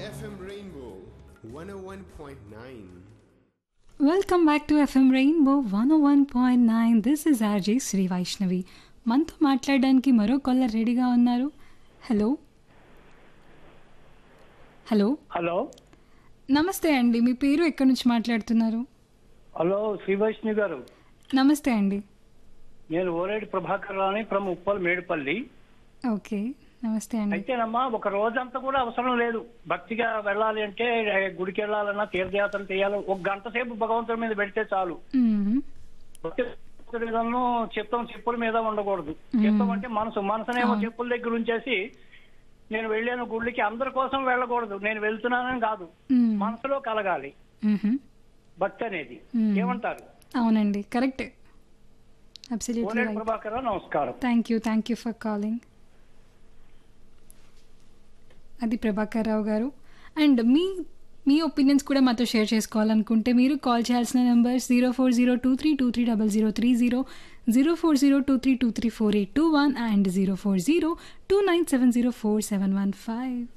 FM Rainbow 101.9. Welcome back to FM Rainbow one one point nine this is RJ Shri Vaishnavi మనతో మాట్లాడడానికి మరో caller రెడీగా ఉన్నారు హలో హలో హలో నమస్తే అండి మీ పేరు ఎక్కడి నుంచి మాట్లాడుతున్నారు హలో శ్రీ వైష్ణవి గారు నమస్తే అండి నేను ఓరేడి ప్రభాకర్ రాని ఫ్రమ్ ఉప్పల్ మేడిపల్లి ఓకే నమస్తే అండి అయితేనమ్మా ఒక రోజంతా కూడా అవసరం లేదు భక్తిగా వెళ్ళాలి అంటే ఏ, గుడికి వెళ్ళాలన్నా తీర్థయాత్రలు చేయాలి ఒక గంట సేపు భగవంతుడి మీద పెడితే చాలు మ్మ్. భక్తి విధానం చిత్తం చెప్పుల మీద ఉండకూడదు చిత్తం అంటే మనసు మనసునేమో చెప్పుల దగ్గర ఉంచేసి నేను వెళ్ళాను గుడికి అందరి కోసం వెళ్ళకూడదు నేను వెళ్తున్నానని కాదు మ్మ్. మనసులో కలగాలి మ్మ్. భక్తి అనేది మ్మ్. ఏమంటారు అవునండి correct absolutely already right Prabhakar Rao, నమస్కారం thank you thank you for calling అది ప్రభాకర్ రావు గారు అండ్ మీ మీ ఒపీనియన్స్ కూడా మాతో షేర్ చేసుకోవాలనుకుంటే మీరు కాల్ చేయాల్సిన number zero four zero two three two three double zero three zero zero four zero two three two three four eight two one and zero four zero two nine seven zero four seven one five